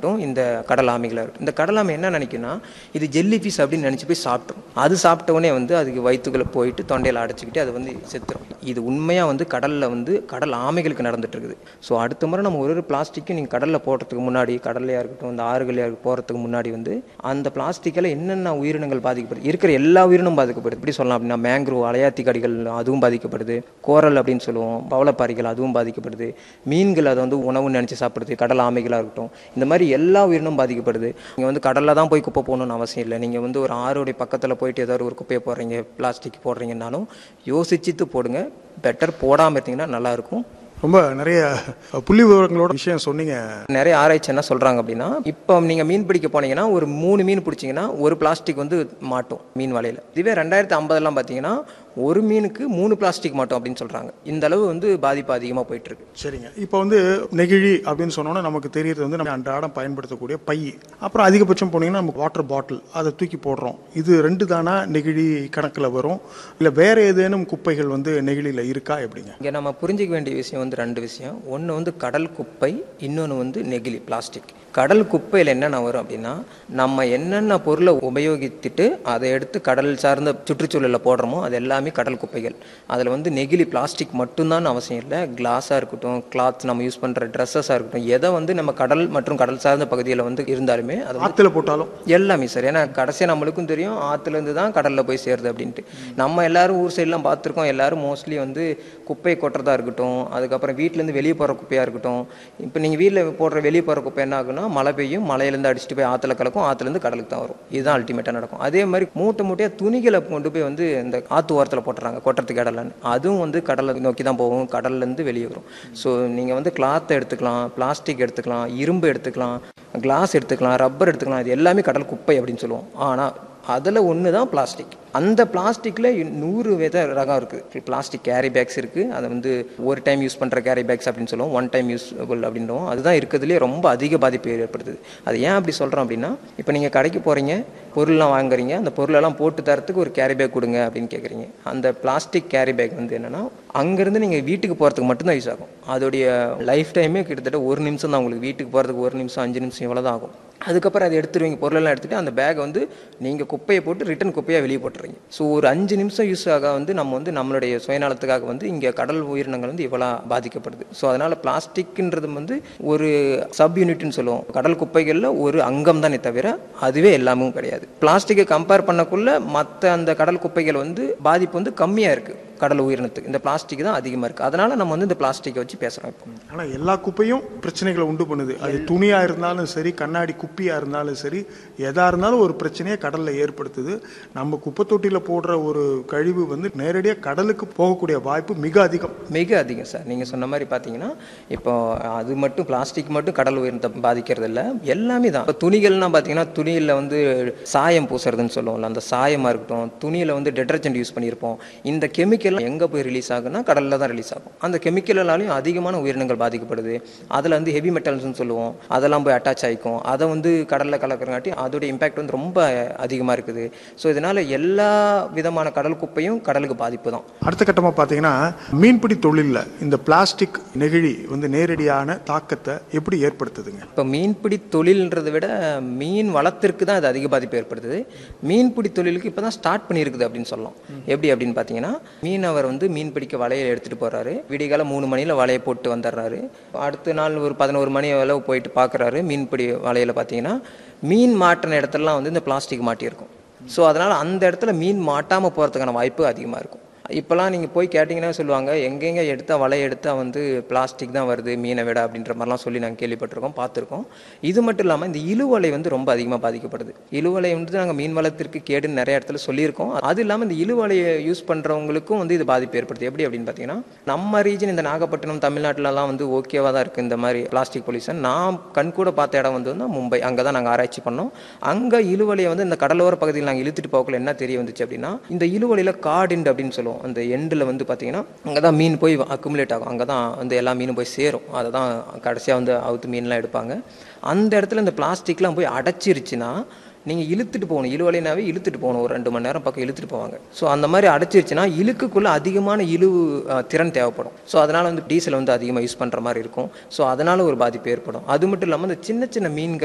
இருக்கட்டும் இந்த கடல் ஆமைகளாக இருக்கட்டும் இந்த கடல் ஆமை என்ன நினைக்குன்னா இது ஜெல்லி ஃபிஷ் அப்படின்னு நினச்சி போய் சாப்பிட்ரும் அது சாப்பிட்ட உடனே வந்து அதுக்கு வயிற்றுக்குள்ளே போயிட்டு தொண்டையில் அடைச்சிக்கிட்டு அது வந்து செத்துரும் இது உண்மையாக வந்து கடலில் வந்து கடல் ஆமைகளுக்கு நடந்துட்டு இருக்குது ஸோ அடுத்த முறை நம்ம ஒரு ஒரு பிளாஸ்டிக்கும் நீங்கள் கடலில் போடுறதுக்கு முன்னாடி கடல்லையாக இருக்கட்டும் இந்த ஆறுகளையாக போகிறதுக்கு முன்னாடி வந்து அந்த பிளாஸ்டிக்கில் என்னென்ன உயிரினங்கள் பாதிக்கப்படுது இருக்கிற எல்லா உயிரினும் பாதிக்கப்படுது எப்படி சொல்லலாம் அப்படின்னா மேங்க்ரூவ் அலையாத்தி கடிகள் அதுவும் பாதிக்கப்படுது கோரல் அப்படின்னு சொல்லுவோம் பவளப்பாரிகள் அதுவும் பாதிக்கப்படுது மீன்கள் அதை வந்து உணவுன்னு நினச்சி சாப்பிடுது கடல் ஆமைகளாக இருக்கட்டும் இந்த மாதிரி எல்லா உயிரினும் பாதிக்கப்படுது நீங்கள் வந்து கடலில் தான் போய் குப்பை போகணும்னு அவசியம் இல்லை நீங்கள் வந்து ஒரு ஆறுடைய பக்கத்தில் போயிட்டு ஏதாவது ஒரு குப்பையை போடுறீங்க பிளாஸ்டிக் போடுறீங்கன்னாலும் யோசிச்சுட்டு போடுங்க பெட்டர் போடாமல் இருந்தீங்கன்னா நல்லாயிருக்கும் ரொம்ப நிறைய புள்ளி விவரங்களோட விஷயம் சொன்னீங்க நிறைய ஆராய்ச்சி என்ன சொல்கிறாங்க அப்படின்னா இப்போ நீங்கள் மீன் பிடிக்க போனீங்கன்னா ஒரு மூணு மீன் பிடிச்சிங்கன்னா ஒரு பிளாஸ்டிக் வந்து மாட்டும் மீன் வலையில் இதுவே ரெண்டாயிரத்தி ஐம்பதெல்லாம் பார்த்தீங்கன்னா ஒரு மீனுக்கு மூணு பிளாஸ்டிக் மாட்டோம் அப்படின்னு சொல்கிறாங்க இந்த அளவு வந்து பாதிப்பு அதிகமாக போயிட்டு இருக்கு சரிங்க இப்போ வந்து நெகிழி அப்படின்னு சொன்னோன்னா நமக்கு தெரியறது வந்து நம்ம அன்றாடம் பயன்படுத்தக்கூடிய பை அப்புறம் அதிகபட்சம் போனீங்கன்னா நமக்கு வாட்டர் பாட்டில் அதை தூக்கி போடுறோம் இது ரெண்டு தானா நெகிழி கணக்கில் வரும் இல்லை வேற ஏதேனும் குப்பைகள் வந்து நெகிழியில் இருக்கா எப்படிங்க இங்கே நம்ம புரிஞ்சிக்க வேண்டிய விஷயம் வந்து ரெண்டு விஷயம் ஒன்று வந்து கடல் குப்பை இன்னொன்று வந்து நெகிழி பிளாஸ்டிக் கடல் குப்பையில் என்னென்ன வரும் அப்படின்னா நம்ம என்னென்ன பொருளை உபயோகித்துட்டு அதை எடுத்து கடல் சார்ந்த சுற்றுச்சூழலில் போடுறோமோ அது எல்லாமே கடல் குப்பைகள் அதில் வந்து நெகிழி பிளாஸ்டிக் மட்டும்தான் அவசியம் இல்லை கிளாஸாக இருக்கட்டும் கிளாத் நம்ம யூஸ் பண்ணுற ட்ரெஸ்ஸஸாக இருக்கட்டும் எதை வந்து நம்ம கடல் மற்றும் கடல் சார்ந்த பகுதியில் வந்து இருந்தாலுமே அது வந்து ஆற்றுல போட்டாலும் எல்லாமே சார் ஏன்னா கடைசியாக நம்மளுக்கும் தெரியும் ஆற்றுலேருந்து தான் கடலில் போய் சேருது அப்படின்ட்டு நம்ம எல்லாரும் ஊர் சைட்லாம் பார்த்துருக்கோம் எல்லாரும் மோஸ்ட்லி வந்து குப்பை கொட்டுறதா இருக்கட்டும் அதுக்கப்புறம் வீட்டிலேருந்து வெளியே போகிற குப்பையாக இருக்கட்டும் இப்போ நீங்கள் வீட்டில் போடுற வெளியே போகிற குப்பை என்ன ஆகுன்னா மழை பெய்யும் மலையிலேருந்து அடிச்சுட்டு போய் ஆற்றுல கலக்கும் ஆற்றுலேருந்து கடலுக்கு தான் வரும் இதுதான் அல்டிமேட்டாக நடக்கும் அதே மாதிரி மூட்டை மூட்டையாக துணிகளை கொண்டு போய் வந்து இந்த ஆற்று ஓரத்தில் போட்டுறாங்க கொட்டுறதுக்கு இடலன்னு அதுவும் வந்து கடலை நோக்கி தான் போகும் கடல்லேருந்து வெளியே வரும் ஸோ நீங்கள் வந்து கிளாத்தை எடுத்துக்கலாம் பிளாஸ்டிக் எடுத்துக்கலாம் இரும்பு எடுத்துக்கலாம் கிளாஸ் எடுத்துக்கலாம் ரப்பர் எடுத்துக்கலாம் இது எல்லாமே கடல் குப்பை அப்படின்னு சொல்லுவோம் ஆனால் அதில் ஒன்று தான் பிளாஸ்டிக் அந்த பிளாஸ்டிக்கில் நூறு வித ரகம் இருக்குது பிளாஸ்டிக் கேரி பேக்ஸ் இருக்குது அதை வந்து ஒரு டைம் யூஸ் பண்ணுற கேரி பேக்ஸ் அப்படின்னு சொல்லுவோம் ஒன் டைம் யூஸ்புல் அப்படின்றோம் அதுதான் இருக்கிறதுலே ரொம்ப அதிக பாதிப்பு ஏற்படுத்துது அது ஏன் அப்படி சொல்கிறோம் அப்படின்னா இப்போ நீங்கள் கடைக்கு போகிறீங்க பொருள்லாம் வாங்குறீங்க அந்த பொருளெல்லாம் போட்டு தரத்துக்கு ஒரு கேரி பேக் கொடுங்க அப்படின்னு கேட்குறீங்க அந்த பிளாஸ்டிக் கேரி பேக் வந்து என்னென்னா அங்கேருந்து நீங்கள் வீட்டுக்கு போகிறதுக்கு மட்டும்தான் யூஸ் ஆகும் அதோடைய லைஃப் டைமே கிட்டத்தட்ட ஒரு நிமிஷம் தான் உங்களுக்கு வீட்டுக்கு போகிறதுக்கு ஒரு நிமிஷம் அஞ்சு நிமிஷம் இவ்வளோ தான் ஆகும் அதுக்கப்புறம் அதை எடுத்துருவீங்க பொருளெல்லாம் எடுத்துகிட்டு அந்த பேக்கை வந்து நீங்கள் குப்பையை போட்டு ரிட்டன் குப்பையாக வெளியே போட்டுறீங்க ஸோ ஒரு அஞ்சு நிமிஷம் யூஸ் ஆக வந்து நம்ம வந்து நம்மளுடைய சுயநலத்துக்காக வந்து இங்கே கடல் உயிரினங்கள் வந்து இவ்வளோ பாதிக்கப்படுது ஸோ அதனால் பிளாஸ்டிக்ன்றது வந்து ஒரு சப் யூனிட்னு சொல்லுவோம் கடல் குப்பைகளில் ஒரு அங்கம் தானே தவிர அதுவே எல்லாமும் கிடையாது பிளாஸ்டிக்கை கம்பேர் பண்ணக்குள்ள மற்ற அந்த கடல் குப்பைகள் வந்து பாதிப்பு வந்து கம்மியாக இருக்குது கடல் உயிரினத்துக்கு இந்த பிளாஸ்டிக் தான் அதிகமாக இருக்குது அதனால் நம்ம வந்து இந்த பிளாஸ்டிக்கை வச்சு பேசுகிறோம் இப்போ ஆனால் எல்லா குப்பையும் பிரச்சனைகளை உண்டு பண்ணுது அது துணியாக இருந்தாலும் சரி கண்ணாடி குப்பியாக இருந்தாலும் சரி எதாக இருந்தாலும் ஒரு பிரச்சனையை கடலில் ஏற்படுத்துது நம்ம குப்பை தொட்டியில் போடுற ஒரு கழிவு வந்து நேரடியாக கடலுக்கு போகக்கூடிய வாய்ப்பு மிக அதிகம் மிக அதிகம் சார் நீங்கள் சொன்ன மாதிரி பார்த்தீங்கன்னா இப்போ அது மட்டும் பிளாஸ்டிக் மட்டும் கடல் உயிரினத்தை பாதிக்கிறது இல்லை எல்லாமே தான் இப்போ துணிகள்லாம் பார்த்தீங்கன்னா துணியில் வந்து சாயம் பூசுறதுன்னு சொல்லுவோம்ல அந்த சாயமாக இருக்கட்டும் துணியில் வந்து டெட்டர்ஜென்ட் யூஸ் பண்ணியிருப்போம் இந்த கெமிக்கல் எங்கே போய் ரிலீஸ் ஆகுன்னா கடலில் தான் ரிலீஸ் ஆகும் அந்த கெமிக்கலாலையும் அதிகமான உயிரினங்கள் பாதிக்கப்படுது அதில் வந்து ஹெவி மெட்டல்ஸ்னு சொல்லுவோம் அதெல்லாம் போய் அட்டாச் ஆகிக்கும் அதை வந்து கடலில் கலக்கிறங்காட்டி அதோடைய இம்பேக்ட் வந்து ரொம்ப அதிகமாக இருக்குது ஸோ இதனால் எல்லா விதமான கடல் குப்பையும் கடலுக்கு பாதிப்பு தான் அடுத்த கட்டமாக பார்த்தீங்கன்னா மீன்பிடி தொழிலில் இந்த பிளாஸ்டிக் நெகிழி வந்து நேரடியான தாக்கத்தை எப்படி ஏற்படுத்துதுங்க இப்போ மீன்பிடி தொழில்ன்றதை விட மீன் வளத்திற்கு தான் அது அதிக பாதிப்பு ஏற்படுத்துது மீன்பிடி தொழிலுக்கு இப்போ தான் ஸ்டார்ட் பண்ணியிருக்குது அப்படின்னு சொல்லலாம் எப்படி அப்படின்னு பார்த்தீங்கன்னா மீனவர் வந்து மீன் பிடிக்க வலையை எடுத்துகிட்டு போகிறாரு விடிகால மூணு மணியில் வலையை போட்டு வந்துடுறாரு அடுத்த நாள் ஒரு பதினோரு மணி அளவு போயிட்டு பார்க்குறாரு மீன்பிடி வலையில் பார்த்தீங்கன்னா மீன் மாட்டின இடத்துலலாம் வந்து இந்த பிளாஸ்டிக் மாட்டியிருக்கும் ஸோ அதனால் அந்த இடத்துல மீன் மாட்டாமல் போகிறதுக்கான வாய்ப்பு அதிகமாக இருக்கும் இப்போலாம் நீங்கள் போய் கேட்டிங்கன்னா சொல்லுவாங்க எங்கெங்கே எடுத்தால் வலை எடுத்தால் வந்து பிளாஸ்டிக் தான் வருது மீனை விட அப்படின்ற மாதிரிலாம் சொல்லி நாங்கள் கேள்விப்பட்டிருக்கோம் பார்த்துருக்கோம் இது மட்டும் இல்லாமல் இந்த இழுவலை வந்து ரொம்ப அதிகமாக பாதிக்கப்படுது இழுவலை வந்து நாங்கள் மீன் வளத்திற்கு கேடுன்னு நிறைய இடத்துல சொல்லியிருக்கோம் அது இல்லாமல் இந்த இழுவலையை யூஸ் பண்ணுறவங்களுக்கும் வந்து இது பாதிப்பு ஏற்படுது எப்படி அப்படின்னு பார்த்தீங்கன்னா நம்ம ரீஜன் இந்த நாகப்பட்டினம் தமிழ்நாட்டிலலாம் வந்து ஓகேவாக தான் இருக்குது இந்த மாதிரி பிளாஸ்டிக் பொல்யூஷன் நான் கண்கூட பார்த்த இடம் வந்து வந்து மும்பை அங்கே தான் நாங்கள் ஆராய்ச்சி பண்ணோம் அங்கே இழுவலையை வந்து இந்த கடலோர பகுதியில் நாங்கள் இழுத்துட்டு போகக்குள்ள என்ன தெரிய வந்துச்சு அப்படின்னா இந்த இழுவலையில் காடிண்டு அப்படின்னு சொல்லுவோம் அந்த எண்டில் வந்து பார்த்தீங்கன்னா அங்கே தான் மீன் போய் அக்குமுலேட் ஆகும் அங்கே தான் வந்து எல்லா மீனும் போய் சேரும் அதை தான் கடைசியாக வந்து அவுத்து மீன்லாம் எடுப்பாங்க அந்த இடத்துல இந்த பிளாஸ்டிக்லாம் போய் அடைச்சிருச்சுன்னா நீங்கள் இழுத்துட்டு போகணும் இழுவலைனாவே இழுத்துட்டு போகணும் ஒரு ரெண்டு மணி நேரம் பக்கம் இழுத்துட்டு போவாங்க ஸோ அந்த மாதிரி அடைச்சிருச்சுன்னா இழுக்குக்குள்ளே அதிகமான இழு அஹ், திறன் தேவைப்படும் ஸோ அதனால் வந்து டீசல் வந்து அதிகமாக யூஸ் பண்ணுற மாதிரி இருக்கும் ஸோ அதனால் ஒரு பாதிப்பு ஏற்படும் அது மட்டும் இல்லாமல் இந்த சின்ன சின்ன மீன்கள்